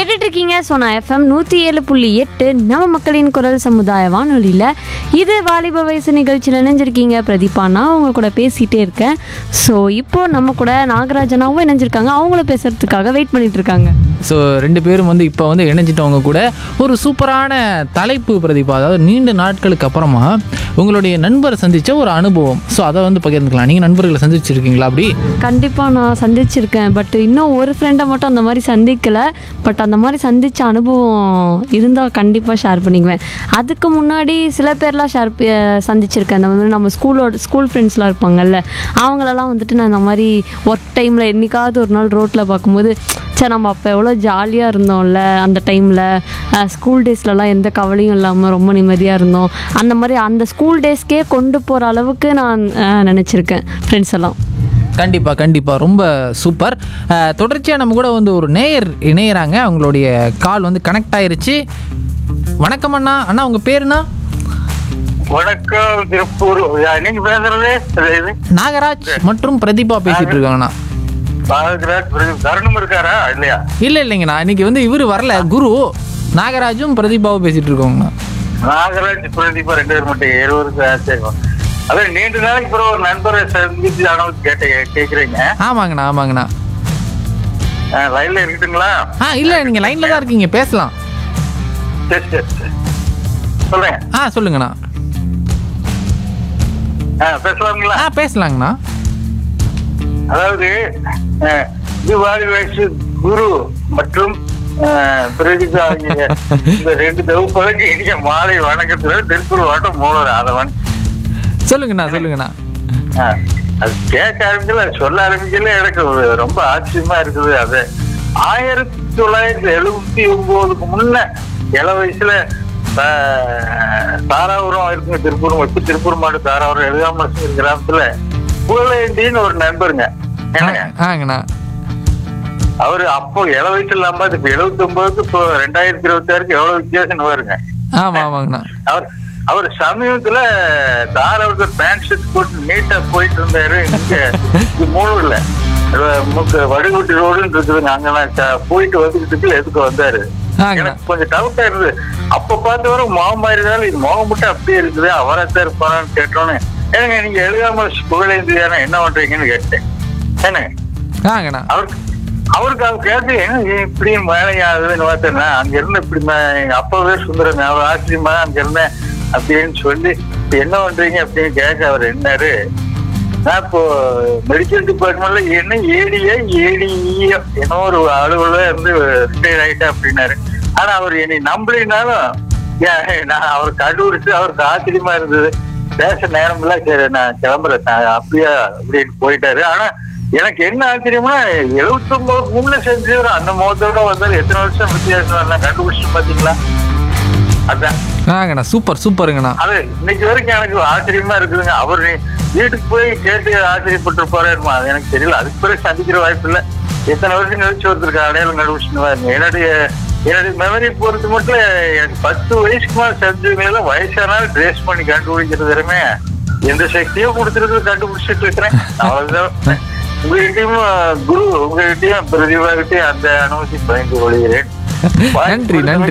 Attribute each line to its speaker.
Speaker 1: கேட்டுட்டு இருக்கீங்க சோனா எஃப்எம் நூற்றி ஏழு புள்ளி எட்டு நம்ம மக்களின் குரல் சமுதாய வானொலியில் இது வாலிப வயசு நிகழ்ச்சியில் இணைஞ்சிருக்கீங்க பிரதீபா நான் அவங்க கூட பேசிகிட்டே இருக்கேன் ஸோ இப்போ நம்ம கூட நாகராஜனாவும் இணைஞ்சிருக்காங்க அவங்கள பேசுறதுக்காக வெயிட் பண்ணிட்டு இருக்காங்க
Speaker 2: ஸோ ரெண்டு பேரும் வந்து இப்போ வந்து இணைஞ்சிட்டவங்க கூட ஒரு சூப்பரான தலைப்பு பிரதீபா அதாவது நீண்ட நாட்களுக்கு அப்புறமா உங்களுடைய நண்பரை சந்தித்த ஒரு அனுபவம் ஸோ அதை வந்து பகிர்ந்துக்கலாம் நீங்கள் நண்பர்களை சந்திச்சிருக்கீங்களா அப்படி
Speaker 1: கண்டிப்பாக நான் சந்திச்சிருக்கேன் பட் இன்னும் ஒரு ஃப்ரெண்டை மட்டும் அந்த மாதிரி சந்திக்கல பட் அந்த மாதிரி சந்திச்ச அனுபவம் இருந்தால் கண்டிப்பாக ஷேர் பண்ணிக்குவேன் அதுக்கு முன்னாடி சில பேர்லாம் ஷேர் சந்திச்சிருக்கேன் அந்த மாதிரி நம்ம ஸ்கூலோட ஸ்கூல் ஃப்ரெண்ட்ஸ்லாம் இருப்பாங்கல்ல அவங்களெல்லாம் வந்துட்டு நான் இந்த மாதிரி ஒர்க் டைமில் என்னைக்காவது ஒரு நாள் ரோட்டில் பார்க்கும்போது சே நம்ம அப்போ எவ்வளோ ஜாலியாக இருந்தோம்ல அந்த டைமில் ஸ்கூல் டேஸ்லலாம் எந்த கவலையும் இல்லாமல் ரொம்ப நிம்மதியாக இருந்தோம் அந்த மாதிரி அந்த ஸ்கூல் டேஸ்க்கே கொண்டு போகிற அளவுக்கு நான் நினச்சிருக்கேன் ஃப்ரெண்ட்ஸ் எல்லாம்
Speaker 2: கண்டிப்பாக கண்டிப்பாக ரொம்ப சூப்பர் தொடர்ச்சியாக நம்ம கூட வந்து ஒரு நேயர் இணையறாங்க அவங்களுடைய கால் வந்து கனெக்ட் ஆயிருச்சு வணக்கம் அண்ணா அண்ணா உங்கள் பேருண்ணா
Speaker 3: வணக்கம் திருப்பூர் யா, நீங்க பேசுறது இது
Speaker 2: நாகராஜ் மற்றும் பிரதீபா பேசிட்டு இருக்காங்கண்ணா
Speaker 3: பாரதிராஜ் பிரதீப் தருணம் இருக்காரா இல்லையா
Speaker 2: இல்லை இல்லைங்கண்ணா இன்னைக்கு வந்து இவர் வரல குரு நாகராஜும் பிரதீபாவும் பேசிட்டு இருக்கோங்கண்ணா
Speaker 3: நாகராஜ் பிரதீபா ரெண்டு பேர் மட்டும் இருவருக்கு ஆச்சரியம் அதான் நீண்ட நாளைக்கு பிறகு ஒரு நண்பரை சந்திச்சு அனுபவம் கேட்ட கேக்குறீங்க
Speaker 2: ஆமாங்கண்ணா ஆமாங்கண்ணா
Speaker 3: ஆ, லைன்ல இருக்கட்டுங்களா
Speaker 2: ஆ இல்லை நீங்கள் லைனில் தான் இருக்கீங்க பேசலாம்
Speaker 3: சரி சரி சரி சொல்றேன்
Speaker 2: ஆ சொல்லுங்கண்ணா
Speaker 3: ஆ, பேசலாங்களா
Speaker 2: ஆ பேசலாங்கண்ணா
Speaker 3: அதாவது அஹ், தீபாவளி வயசு குரு மற்றும் அஹ், பிரதீபா ஆகிய இந்த ரெண்டு தொகுப்பதற்கு இனிய மாலை வணக்கத்துல திருப்பூர் வாட்டம் மூலர் ஆதவன்
Speaker 2: சொல்லுங்கண்ணா சொல்லுங்கண்ணா
Speaker 3: அஹ், அது கேட்க ஆரம்பிக்கல அது சொல்ல ஆரம்பிக்கல எனக்கு ஒரு ரொம்ப ஆச்சரியமா இருக்குது அது ஆயிரத்தி தொள்ளாயிரத்தி எழுபத்தி ஒன்பதுக்கு முன்ன இள வயசுல அஹ், தாராபுரம் இருக்குங்க திருப்பூர் இப்ப திருப்பூர் மாவட்டம் தாராபுரம் எழுதாம கிராமத்துல புகழேந்தின்னு ஒரு நண்பருங்க என்னங்க
Speaker 2: ஆங்கண்ணா
Speaker 3: அவரு அப்போ இள வயசு இல்லாம இப்ப எழுபத்தி ஒன்பதுக்கு இப்போ ரெண்டாயிரத்தி இருபத்தி ஆறுக்கு எவ்வளவு வித்தியாசம் வருங்க
Speaker 2: ஆமாம் ஆமாங்கண்ணா
Speaker 3: அவர் அவர் சமீபத்துல தாராவுக்கு பேண்ட் ஷர்ட் போட்டு நீட்டா போயிட்டு இருந்தாரு இங்க இது மூணூர்ல முக்கு வடுகுட்டி ரோடுன்னு இருக்குதுங்க அங்கெல்லாம் ச- போயிட்டு வந்துக்கிட்டு எதுக்கு வந்தாரு
Speaker 2: ஆங்கண்ணா
Speaker 3: எனக்கு கொஞ்சம் டவுட்டா இருந்தது அப்ப பார்த்த வரை முகம் மாதிரி இருந்தாலும் இது முகம் மட்டும் அப்படியே இருக்குது அவராத்தான் இருப்பாரான்னு கேட்டோன்னு ஏங்க நீங்க எழுதாம புகழேந்தி தானே என்ன பண்றீங்கன்னு கேட்டேன் என்னங்க
Speaker 2: ஆங்கண்ணா
Speaker 3: அவருக்கு அவருக்கு அவர் கேட்டு என்ன இப்படி வேலையாகுதுன்னு பார்த்தேன்னா அங்க இருந்து இப்படி ம- எங்க அப்பா பேர் சுந்தரம் அவர் ஆச்சரியமா அங்க இருந்தேன் அப்படின்னு சொல்லி இப்ப என்ன பண்றீங்க அப்படின்னு கேட்க அவர் என்னாரு நான் இப்போ மெடிக்கல் டிபார்ட்மெண்ட்ல என்ன ஏடியா ஏடிஇயோ என்ன ஒரு அலுவலக இருந்து ரிட்டையர் ஆயிட்டேன் அப்படின்னாரு ஆனா அவர் என்னை நம்பலினாலும் ஏன் நான் அவர் கண்டுபிடிச்சு அவருக்கு ஆச்சரியமா இருந்தது பேச நேரம் இல்ல சரி நான் கிளம்புறேன் நான் அப்படியா அப்படின்னு போயிட்டாரு ஆனா எனக்கு என்ன ஆச்சரியம்னா எழுபத்தி ஒன்பது முன்ன செஞ்சவர் அந்த முகத்தோட வந்தாரு எத்தனை வருஷம் வித்தியாசம் எல்லாம் கண்டுபிடிச்சு பாத்தீங்களா அதான்
Speaker 2: ஆங்கண்ணா சூப்பர் சூப்பருங்கண்ணா
Speaker 3: அது இன்னைக்கு வரைக்கும் எனக்கு ஆச்சரியமா இருக்குதுங்க அவர் நீ வீட்டுக்கு போய் கேட்டு ஆச்சரியப்பட்டிருப்பாரு அது எனக்கு தெரியல அதுக்கு பிறகு சந்திக்கிற வாய்ப்பு இல்ல எத்தனை வருஷம் கழிச்சு ஒருத்தருக்கு அடையாளம் கண்டுபிடிச்சுன்னு பாருங்க என்னுடைய என்னுடைய மெமரி பொறுத்து மட்டும் எனக்கு பத்து வயசுக்கு மேல செஞ்சவங்கள வயசானாலும் ட்ரேஸ் பண்ணி கண்டுபிடிக்கிறது வரைமே எந்த சக்தியோ கொடுத்துருக்கு கண்டுபிடிச்சிட்டு இருக்கிறேன் அவ்வளவுதான் உங்ககிட்டயும் குரு உங்ககிட்டயும் பிரதிபா கிட்டயும் அந்த அனுமதி பயந்து கொள்கிறேன்
Speaker 2: நன்றி நன்றி